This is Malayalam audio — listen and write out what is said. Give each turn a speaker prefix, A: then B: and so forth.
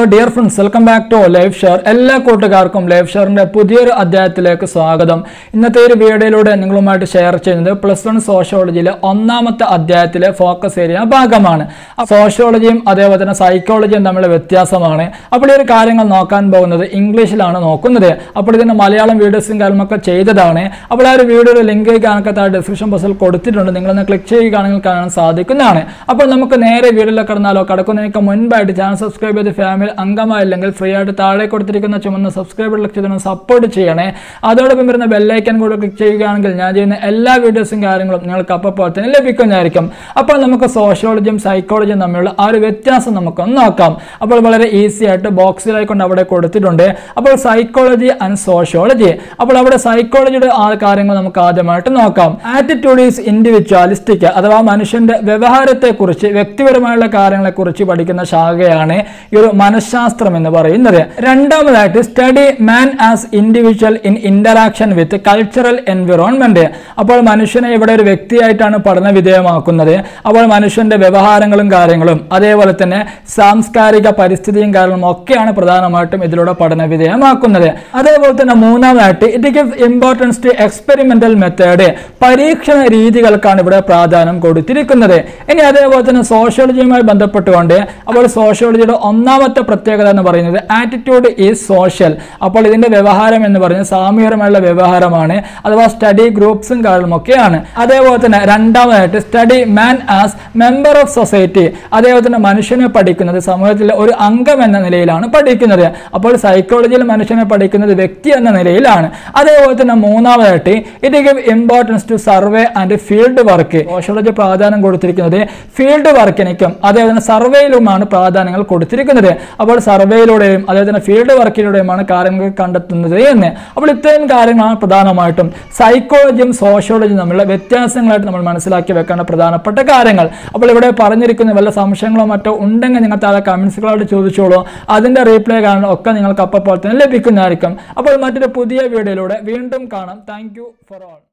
A: dear friends welcome back to life share എല്ലാ കൂട്ടുകാർക്കും ലൈഫ് ഷെയറിന്റെ പുതിയൊരു അധ്യായത്തിലേക്ക് സ്വാഗതം ഇന്നത്തെ ഒരു വീഡിയോയിലൂടെ നിങ്ങളുമായിട്ട് ഷെയർ ചെയ്യുന്നത് പ്ലസ് വൺ സോഷ്യോളജിയിലെ ഒന്നാമത്തെ അധ്യായത്തിലെ ഫോക്കസ് ഏരിയ ഭാഗമാണ് സോഷ്യോളജിയും അതേപോലെ തന്നെ സൈക്കോളജിയും തമ്മിലുള്ള വ്യത്യാസമാണ് അപ്പോൾ ഈ ഒരു കാര്യങ്ങൾ നോക്കാൻ പോകുന്നത് ഇംഗ്ലീഷിലാണ് നോക്കുന്നത് അപ്പോൾ ഇതിന്റെ മലയാളം വീഡിയോസും കാര്യങ്ങളൊക്കെ ചെയ്തതാണ് അപ്പോൾ ആ ഒരു വീഡിയോയുടെ ലിങ്ക് കാണാത്ത ഡിസ്ക്രിപ്ഷൻ ബോക്സിൽ കൊടുത്തിട്ടുണ്ട് നിങ്ങളൊന്ന് ക്ലിക്ക് ചെയ്യുകയാണെങ്കിൽ കാണാൻ സാധിക്കുന്നതാണ് അപ്പോൾ നമുക്ക് നേരെ വീഡിയോയിലേക്ക് കടന്നാലോ കടക്കുന്നതിനൊക്കെ മുൻപായിട്ട് ചാനൽ സബ്സ്ക്രൈബ് ചെയ്ത് ഫാമിലി അംഗമായില്ലെങ്കിൽ ഫ്രീ ആയിട്ട് താഴെ കൊടുത്തിരിക്കുന്ന ചുമന്ന സബ്സ്ക്രൈബ് ക്ലിക്ക് ചെയ്ത് സപ്പോർട്ട് ചെയ്യണേ അതോടൊപ്പം വരുന്ന ബെല്ലൈക്കൻ കൂടെ ക്ലിക്ക് ചെയ്യുകയാണെങ്കിൽ ഞാൻ ചെയ്യുന്ന എല്ലാ വീഡിയോസും കാര്യങ്ങളും നിങ്ങൾക്ക് അപ്പോൾ തന്നെ ലഭിക്കുന്നതായിരിക്കും അപ്പോൾ നമുക്ക് സോഷ്യോളജിയും സൈക്കോളജിയും തമ്മിലുള്ള ആ ഒരു വ്യത്യാസം നമുക്കൊന്ന് നോക്കാം അപ്പോൾ വളരെ ഈസി ആയിട്ട് ബോക്സിലായിക്കൊണ്ട് അവിടെ കൊടുത്തിട്ടുണ്ട് അപ്പോൾ സൈക്കോളജി ആൻഡ് സോഷ്യോളജി അപ്പോൾ അവിടെ സൈക്കോളജിയുടെ ആ കാര്യങ്ങൾ നമുക്ക് ആദ്യമായിട്ട് നോക്കാം ആറ്റിറ്റ്യൂഡ് ഈസ് ഇൻഡിവിജ്വാലിസ്റ്റിക് അഥവാ മനുഷ്യന്റെ വ്യവഹാരത്തെ കുറിച്ച് വ്യക്തിപരമായുള്ള കാര്യങ്ങളെ കുറിച്ച് പഠിക്കുന്ന ശാഖയാണ് ഈ ഒരു മനഃശാസ്ത്രം എന്ന് പറയുന്നത് രണ്ടാമതായിട്ട് study man as individual in interaction with cultural environment അപ്പോൾ മനുഷ്യനെ ഇവിടെ ഒരു വ്യക്തിയായിട്ടാണ് പഠന വിധേയമാക്കുന്നത് അപ്പോൾ മനുഷ്യന്റെ വ്യവഹാരങ്ങളും കാര്യങ്ങളും അതേപോലെ തന്നെ സാംസ്കാരിക പരിസ്ഥിതിയും കാര്യങ്ങളും ഒക്കെയാണ് പ്രധാനമായിട്ടും ഇതിലൂടെ പഠന വിധേയമാക്കുന്നത് അതേപോലെ തന്നെ മൂന്നാമതായിട്ട് it give importance to experimental method പരീക്ഷണ രീതികൾക്കാണ് ഇവിടെ പ്രാധാന്യം കൊടുത്തിരിക്കുന്നത് ഇനി അതേപോലെ തന്നെ സോഷ്യോളജിയുമായി ബന്ധപ്പെട്ടുകൊണ്ട് അപ്പോൾ സോഷ്യോളജിയുടെ ഒന്നാമത്തെ പ്രത്യേകത എന്ന് പറയുന്നത് ആറ്റിറ്റ്യൂഡ് ഈസ് സോഷ്യൽ അപ്പോൾ ഇതിന്റെ വ്യവഹാരം എന്ന് പറയുന്നത് സാമൂഹികമായുള്ള വ്യവഹാരമാണ് അഥവാ സ്റ്റഡി ഗ്രൂപ്പ്സും കാര്യങ്ങളും ഒക്കെയാണ് അതേപോലെ തന്നെ രണ്ടാമതായിട്ട് study man as member of society അതേപോലെ തന്നെ മനുഷ്യനെ പഠിക്കുന്നത് സമൂഹത്തിലെ ഒരു അംഗം എന്ന നിലയിലാണ് പഠിക്കുന്നത് അപ്പോൾ സൈക്കോളജിയിൽ മനുഷ്യനെ പഠിക്കുന്നത് വ്യക്തി എന്ന നിലയിലാണ് അതേപോലെ തന്നെ മൂന്നാമതായിട്ട് it give importance to survey and field work sociology പ്രാധാന്യം കൊടുത്തിരിക്കുന്നത് ഫീൽഡ് വർക്കിനേക്കും അതേപോലെ തന്നെ സർവേയിലുമാണ് പ്രാധാന്യങ്ങൾ കൊടുത്തിരിക്കുന്നത് അപ്പോൾ സർവേയിലൂടെയും അതേപോലെ തന്നെ ഫീൽഡ് വർക്കിലൂടെയുമാണ് കാര്യങ്ങൾ കണ്ടെത്തുന്നത് എന്ന് അപ്പോൾ ഇത്രയും കാര്യങ്ങളാണ് പ്രധാനമായിട്ടും സൈക്കോളജിയും സോഷ്യോളജിയും തമ്മിലുള്ള വ്യത്യാസങ്ങളായിട്ട് നമ്മൾ മനസ്സിലാക്കി വെക്കേണ്ട പ്രധാനപ്പെട്ട കാര്യങ്ങൾ അപ്പോൾ ഇവിടെ പറഞ്ഞിരിക്കുന്ന വല്ല സംശയങ്ങളോ മറ്റോ ഉണ്ടെങ്കിൽ നിങ്ങൾ താഴെ കമൻസുകളോട് ചോദിച്ചോളൂ അതിന്റെ റീപ്ലൈ കാണാൻ ഒക്കെ നിങ്ങൾക്ക് അപ്പോൾ തന്നെ ലഭിക്കുന്നതായിരിക്കും അപ്പോൾ മറ്റൊരു പുതിയ വീഡിയോയിലൂടെ വീണ്ടും കാണാം താങ്ക് ഫോർ ഓൾ